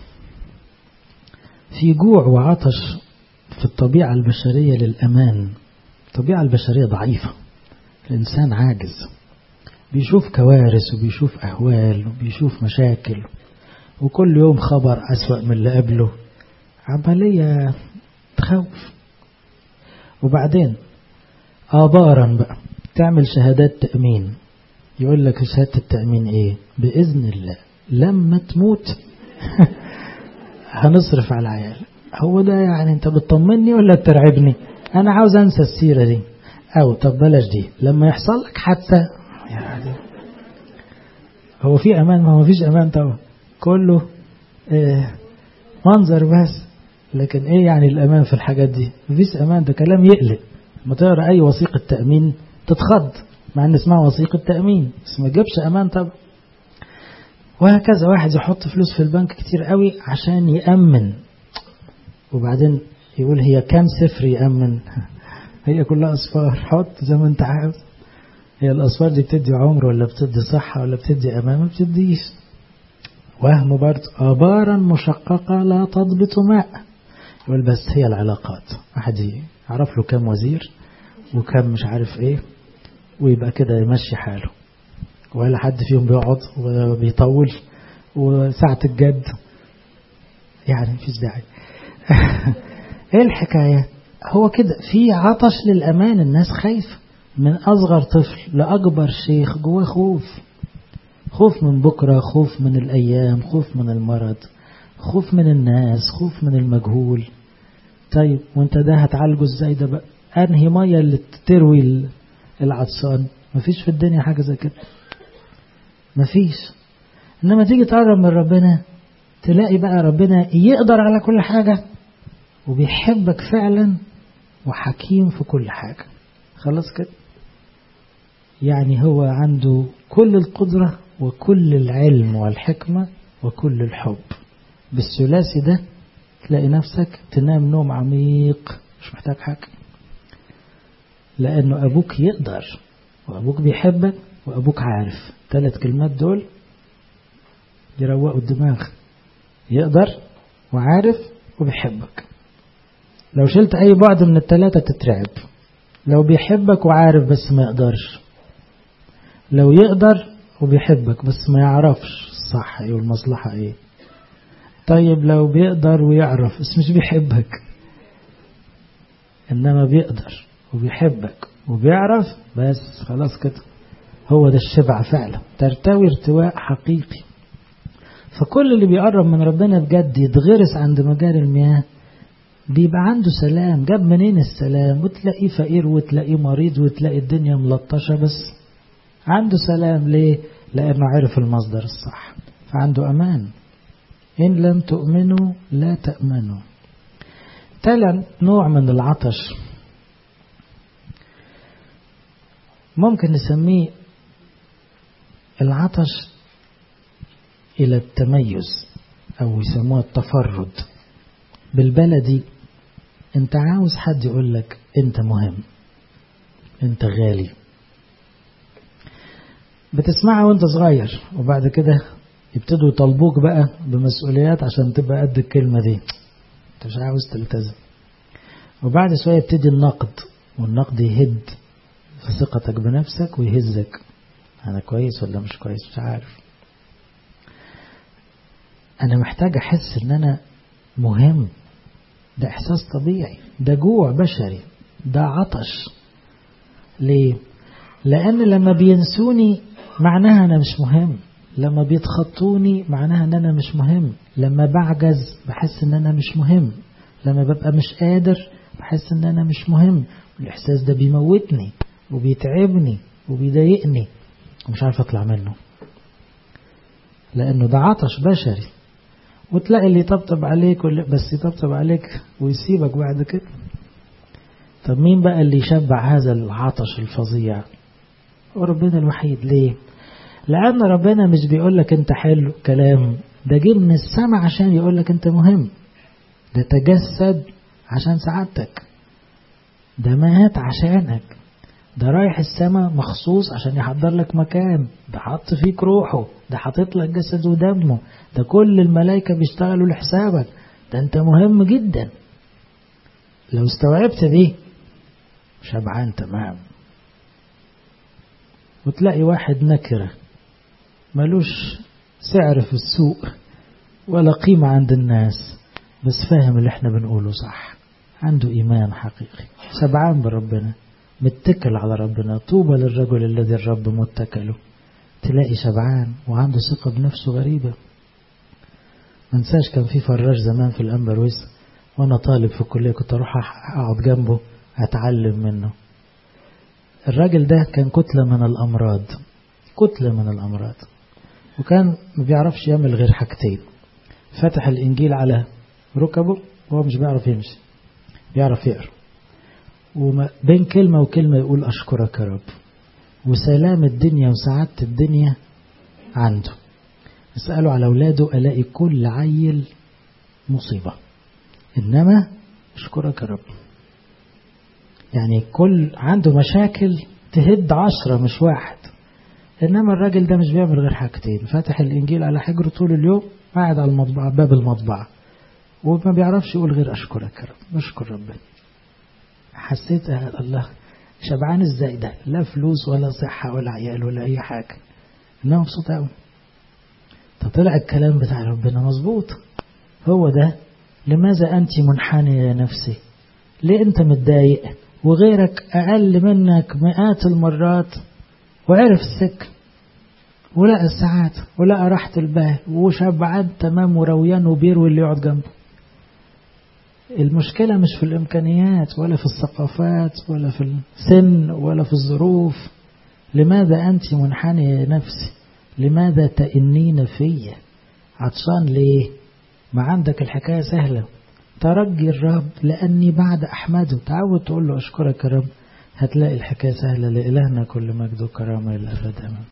في جوع وعطش في الطبيعة البشرية للأمان الطبيعة البشرية ضعيفة الإنسان عاجز بيشوف كوارث وبيشوف أهوال وبيشوف مشاكل وكل يوم خبر أسوأ من اللي قبله عملية تخوف وبعدين آبارا بقى تعمل شهادات تأمين يقول لك شهادة التأمين ايه بإذن الله لما تموت هنصرف على العيال هو ده يعني انت بتطمني ولا بترعبني انا عاوز انسى السيرة دي او طب بلاش دي لما يحصل لك حادثة يعني هو في امان ما هو فيش امان طبعا كله اه منظر بس لكن ايه يعني الامان في الحاجات دي مفيش امان ده كلام يقلق لما تقرا اي وثيقه تامين تتخض مع ان اسمها وثيقه تامين بس ما تجيبش امان طبعا وهكذا واحد يحط فلوس في البنك كتير قوي عشان يامن وبعدين يقول هي كام صفر يامن هي كلها اصفار حط زي ما انت عاوز هي الاصفار دي بتدي عمر ولا بتدي صحه ولا بتدي امان ما بتديش وهم برضه ابارا مشققه لا تضبط ماء يقول بس هي العلاقات واحد يعرف له كام وزير وكم مش عارف ايه ويبقى كده يمشي حاله ولا حد فيهم بيقعد وبيطول وساعة الجد يعني مفيش داعي ايه الحكاية هو كده في عطش للأمان الناس خايفة من أصغر طفل لأكبر شيخ جواه خوف خوف من بكرة خوف من الأيام خوف من المرض خوف من الناس خوف من المجهول طيب وانت ده هتعالجه ازاي ده بقى انهي مية اللي تروي العطسان مفيش في الدنيا حاجة زي كده مفيش انما تيجي تقرب من ربنا تلاقي بقى ربنا يقدر على كل حاجة وبيحبك فعلا وحكيم في كل حاجة خلاص كده يعني هو عنده كل القدرة وكل العلم والحكمة وكل الحب بالثلاثي ده تلاقي نفسك تنام نوم عميق مش محتاج حاجة لأنه أبوك يقدر وأبوك بيحبك وأبوك عارف ثلاث كلمات دول يروقوا الدماغ يقدر وعارف وبيحبك لو شلت أي بعد من الثلاثة تترعب لو بيحبك وعارف بس ما يقدرش لو يقدر وبيحبك بس ما يعرفش الصح ايه والمصلحة ايه طيب لو بيقدر ويعرف بس مش بيحبك انما بيقدر وبيحبك وبيعرف بس خلاص كده هو ده الشبع فعلا ترتوي ارتواء حقيقي فكل اللي بيقرب من ربنا بجد يتغرس عند مجاري المياه بيبقى عنده سلام جاب منين السلام وتلاقيه فقير وتلاقيه مريض وتلاقي الدنيا ملطشة بس عنده سلام ليه لأنه عرف المصدر الصح فعنده أمان إن لم تؤمنوا لا تأمنوا تالت نوع من العطش ممكن نسميه العطش إلى التميز أو يسموها التفرد بالبلدي أنت عاوز حد يقول لك أنت مهم أنت غالي بتسمعها وانت صغير وبعد كده يبتدوا يطالبوك بقى بمسؤوليات عشان تبقى قد الكلمة دي انت مش عاوز تلتزم وبعد شوية يبتدي النقد والنقد يهد في ثقتك بنفسك ويهزك أنا كويس ولا مش كويس مش عارف أنا محتاج أحس إن أنا مهم ده إحساس طبيعي ده جوع بشري ده عطش ليه؟ لأن لما بينسوني معناها أنا مش مهم لما بيتخطوني معناها أن أنا مش مهم لما بعجز بحس أن أنا مش مهم لما ببقى مش قادر بحس أن أنا مش مهم الإحساس ده بيموتني وبيتعبني وبيضايقني ومش عارف أطلع منه لأنه ده عطش بشري وتلاقي اللي يطبطب عليك بس يطبطب عليك ويسيبك بعد كده طب مين بقى اللي يشبع هذا العطش الفظيع هو ربنا الوحيد ليه لأن ربنا مش بيقول لك أنت حلو كلام ده جه من السماء عشان يقول لك أنت مهم ده تجسد عشان سعادتك ده مات عشانك ده رايح السماء مخصوص عشان يحضر لك مكان ده حط فيك روحه ده حاطط لك جسد ودمه ده كل الملائكة بيشتغلوا لحسابك ده انت مهم جدا لو استوعبت دي شبعان تمام وتلاقي واحد نكرة ملوش سعر في السوق ولا قيمة عند الناس بس فاهم اللي احنا بنقوله صح عنده إيمان حقيقي شبعان بربنا متكل على ربنا طوبى للرجل الذي الرب متكله تلاقي شبعان وعنده ثقة بنفسه غريبة منساش كان في فراش زمان في الأمبرويس وأنا طالب في الكلية كنت أروح أقعد جنبه أتعلم منه الراجل ده كان كتلة من الأمراض كتلة من الأمراض وكان ما بيعرفش يعمل غير حاجتين فتح الإنجيل على ركبه وهو مش بيعرف يمشي بيعرف يقرأ وبين كلمة وكلمة يقول أشكرك يا رب وسلام الدنيا وسعادة الدنيا عنده اسأله على أولاده ألاقي كل عيل مصيبة إنما أشكرك يا رب يعني كل عنده مشاكل تهد عشرة مش واحد إنما الراجل ده مش بيعمل غير حاجتين فاتح الإنجيل على حجره طول اليوم قاعد على المطبعة باب المطبعة وما بيعرفش يقول غير أشكرك يا رب أشكر ربنا حسيت الله شبعان ازاي ده لا فلوس ولا صحة ولا عيال ولا أي حاجة إنه مبسوط أوي فطلع الكلام بتاع ربنا مظبوط هو ده لماذا أنت منحنية يا نفسي ليه أنت متضايق وغيرك أقل منك مئات المرات وعرف السك ولقى الساعات ولقى راحة البال وشبعان تمام ورويان وبيروي اللي يقعد جنبه المشكلة مش في الإمكانيات ولا في الثقافات ولا في السن ولا في الظروف لماذا أنت منحنية نفسي لماذا تئنين فيا عطشان ليه ما عندك الحكاية سهلة ترجي الرب لأني بعد أحمده تعود تقول له أشكرك يا رب هتلاقي الحكاية سهلة لإلهنا كل مجد وكرامة للأبد أمين